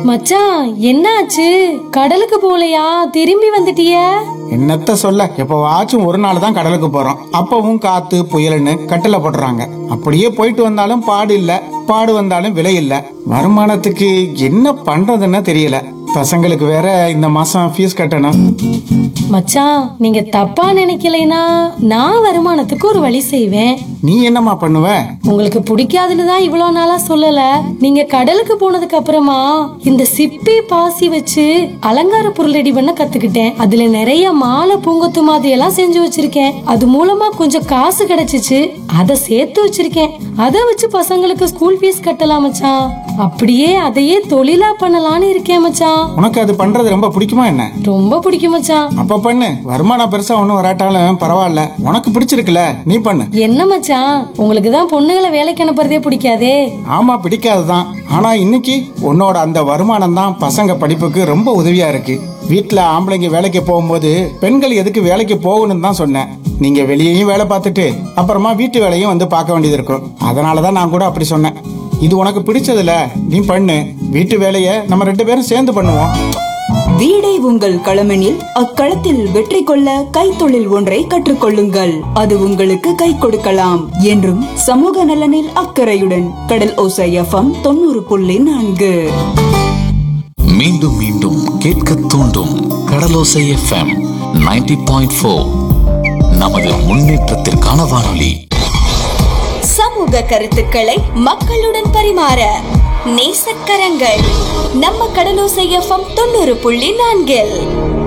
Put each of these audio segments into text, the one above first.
மச்சான் என்னாச்சு கடலுக்கு போலையா திரும்பி வந்துட்டிய என்னத்த சொல்ல எப்பவாச்சும் ஒரு நாள் தான் கடலுக்கு போறோம் அப்பவும் காத்து புயல்னு கட்டில போடுறாங்க அப்படியே போயிட்டு வந்தாலும் பாடு இல்ல பாடு வந்தாலும் விலை இல்ல வருமானத்துக்கு என்ன பண்றதுன்னு தெரியல பசங்களுக்கு வேற இந்த மாசம் ஃபீஸ் கட்டணும் மச்சான் நீங்க தப்பா நினைக்கலைனா நான் வருமானத்துக்கு ஒரு வழி செய்வேன் நீ என்னம்மா பண்ணுவ உங்களுக்கு பிடிக்காதுன்னு தான் இவ்வளவு நாளா சொல்லல நீங்க கடலுக்கு போனதுக்கு அப்புறமா இந்த சிப்பி பாசி வச்சு அலங்கார பொருள் ரெடி பண்ண கத்துக்கிட்டேன் அதுல நிறைய மாலை பூங்கொத்து மாதிரி எல்லாம் செஞ்சு வச்சிருக்கேன் அது மூலமா கொஞ்சம் காசு கிடைச்சிச்சு அதை சேர்த்து வச்சிருக்கேன் அதை வச்சு பசங்களுக்கு ஸ்கூல் ஃபீஸ் கட்டலாம் மச்சான் அப்படியே அதையே தொழிலா பண்ணலாம்னு இருக்கேன் மச்சான் உனக்கு அது பண்றது ரொம்ப பிடிக்குமா என்ன ரொம்ப பிடிக்கும் மச்சான் அப்ப பண்ணு வருமானம் பெருசா ஒண்ணும் வராட்டாலும் பரவாயில்ல உனக்கு பிடிச்சிருக்குல நீ பண்ணு என்ன மச்சான் உங்களுக்கு தான் பொண்ணுங்களை வேலைக்கு அனுப்புறதே பிடிக்காதே ஆமா பிடிக்காதுதான் ஆனா இன்னைக்கு உன்னோட அந்த வருமானம் தான் பசங்க படிப்புக்கு ரொம்ப உதவியா இருக்கு வீட்ல ஆம்பளைங்க வேலைக்கு போகும்போது பெண்கள் எதுக்கு வேலைக்கு போகணும்னு தான் சொன்னேன் நீங்க வெளியேயும் வேலை பார்த்துட்டு அப்புறமா வீட்டு வேலையும் வந்து பார்க்க வேண்டியது இருக்கும் அதனாலதான் நான் கூட அப்படி சொன்னேன் இது உனக்கு பிடிச்சதுல நீ பண்ணு வீட்டு வேலையை நம்ம ரெண்டு பேரும் சேர்ந்து பண்ணுவோம் வீடே உங்கள் களமெனில் அக்களத்தில் வெற்றி கொள்ள கைத்தொழில் ஒன்றை கற்றுக்கொள்ளுங்கள் அது உங்களுக்கு கை கொடுக்கலாம் என்றும் சமூக நலனில் அக்கறையுடன் கடல் ஓசை எஃப்எம் தொண்ணூறு புள்ளி நான்கு மீண்டும் மீண்டும் கேட்க தூண்டும் கடலோசை எஃப்எம் 90.4 பாயிண்ட் ஃபோர் நமது முன்னேற்றத்திற்கான வானொலி சமூக கருத்துக்களை மக்களுடன் பரிமாற நேசக்கரங்கள் நம்ம கடலோசை எஃப்எம் தொண்ணூறு புள்ளி நான்கில்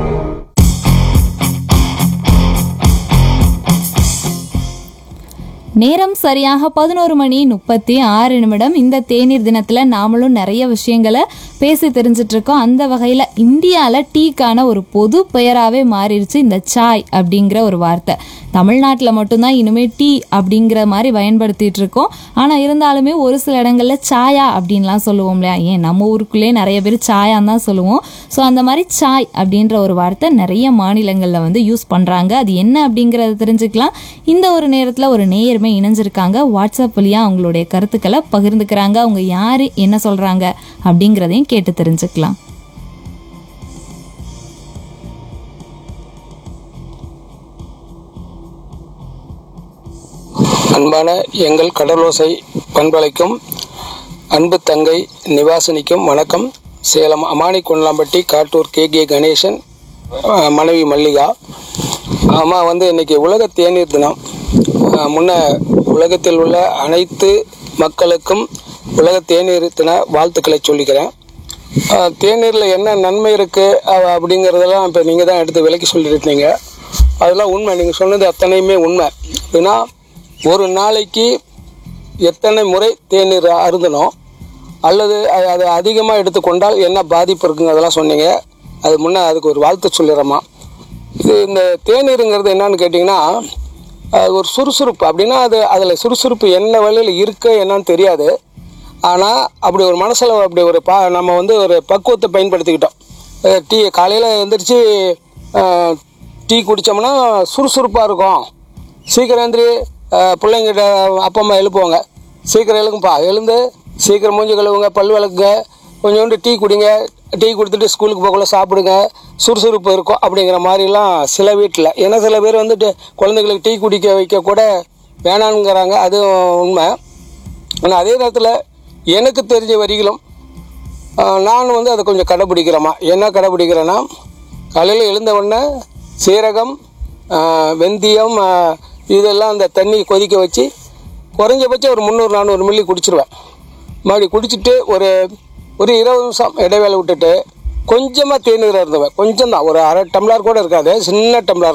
நேரம் சரியாக பதினோரு மணி முப்பத்தி ஆறு நிமிடம் இந்த தேநீர் தினத்துல நாமளும் நிறைய விஷயங்களை பேசி தெரிஞ்சிட்டு இருக்கோம் அந்த வகையில இந்தியால டீக்கான ஒரு பொது பெயராகவே மாறிடுச்சு இந்த சாய் அப்படிங்கிற ஒரு வார்த்தை தமிழ்நாட்டில் மட்டும்தான் இனிமே டீ அப்படிங்கிற மாதிரி பயன்படுத்திட்டு இருக்கோம் ஆனால் இருந்தாலுமே ஒரு சில இடங்கள்ல சாயா அப்படின்லாம் சொல்லுவோம் இல்லையா ஏன் நம்ம ஊருக்குள்ளே நிறைய பேர் சாயான்னு தான் சொல்லுவோம் ஸோ அந்த மாதிரி சாய் அப்படின்ற ஒரு வார்த்தை நிறைய மாநிலங்களில் வந்து யூஸ் பண்ணுறாங்க அது என்ன அப்படிங்கிறத தெரிஞ்சுக்கலாம் இந்த ஒரு நேரத்தில் ஒரு நேயருமே இணைஞ்சிருக்காங்க வாட்ஸ்அப் வழியாக அவங்களுடைய கருத்துக்களை பகிர்ந்துக்கிறாங்க அவங்க யார் என்ன சொல்கிறாங்க அப்படிங்கிறதையும் கேட்டு தெரிஞ்சுக்கலாம் அன்பான எங்கள் கடலோசை பண்பலைக்கும் அன்பு தங்கை நிவாசினிக்கும் வணக்கம் சேலம் அமானி கொண்டலாம்பட்டி காட்டூர் கே கே கணேசன் அஹ், மனைவி மல்லிகா அம்மா வந்து இன்னைக்கு உலக தேநீர் தினம் அஹ், முன்ன உலகத்தில் உள்ள அனைத்து மக்களுக்கும் உலக தேநீர் தின வாழ்த்துக்களை சொல்லிக்கிறேன் அஹ், தேநீரில் என்ன நன்மை இருக்குது அப்படிங்கிறதெல்லாம் இப்போ நீங்கள் தான் எடுத்து விலைக்கு சொல்லியிருந்தீங்க அதெல்லாம் உண்மை நீங்கள் சொன்னது அத்தனையுமே உண்மை ஏன்னா ஒரு நாளைக்கு எத்தனை முறை தேநீர் அருந்தணும் அல்லது அது- அது அதிகமாக எடுத்துக்கொண்டால் என்ன பாதிப்பு இருக்குங்க அதெல்லாம் சொன்னீங்க அது முன்னே அதுக்கு ஒரு வாழ்த்து சொல்லிடுறேம்மா இது இந்த தேநீருங்கிறது என்னன்னு கேட்டிங்கன்னா அது ஒரு சுறுசுறுப்பு அப்படின்னா அது அதில் சுறுசுறுப்பு என்ன வழியில் இருக்கு என்னன்னு தெரியாது ஆனால் அப்படி ஒரு மனசில் அப்படி ஒரு பா நம்ம வந்து ஒரு பக்குவத்தை பயன்படுத்திக்கிட்டோம் அஹ் டீ காலையில் எழுந்திரிச்சு அஹ், டீ குடித்தோம்னா சுறுசுறுப்பாக இருக்கும் சீக்கிரம் எழுந்திரி அஹ், பிள்ளைங்கிட்ட அப்பா அம்மா எழுப்புவாங்க சீக்கிரம் எழுங்குப்பா எழுந்து சீக்கிரம் மூஞ்சி கழுவுங்க பல் விளக்குங்க கொஞ்சோண்டு டீ குடிங்க டீ கொடுத்துட்டு ஸ்கூலுக்கு போகக்குள்ள சாப்பிடுங்க சுறுசுறுப்பு இருக்கும் அப்படிங்கிற மாதிரிலாம் சில வீட்டில் ஏன்னா சில பேர் வந்துட்டு குழந்தைங்களுக்கு டீ குடிக்க வைக்க கூட வேணாங்கிறாங்க அது உண்மை ஆனால் அதே நேரத்தில் எனக்கு தெரிஞ்ச வரிகளும் ஆஹ், நான் வந்து அதை கொஞ்சம் கடைப்பிடிக்கிறேம்மா என்ன கடைப்பிடிக்கிறேன்னா காலையில் எழுந்த உடனே சீரகம் ஆஹ், வெந்தயம் ஆஹ், இதெல்லாம் அந்த தண்ணி கொதிக்க வச்சு குறைஞ்சபட்சம் ஒரு முந்நூறு நானூறு மில்லி குடிச்சிருவேன் மறுபடி குடிச்சிட்டு ஒரு ஒரு இருபது நிமிஷம் இடைவேளை விட்டுட்டு கொஞ்சமாக தேநீர் இருந்தவன் கொஞ்சம் தான் ஒரு அரை டம்ளர் கூட இருக்காது சின்ன டம்ளர்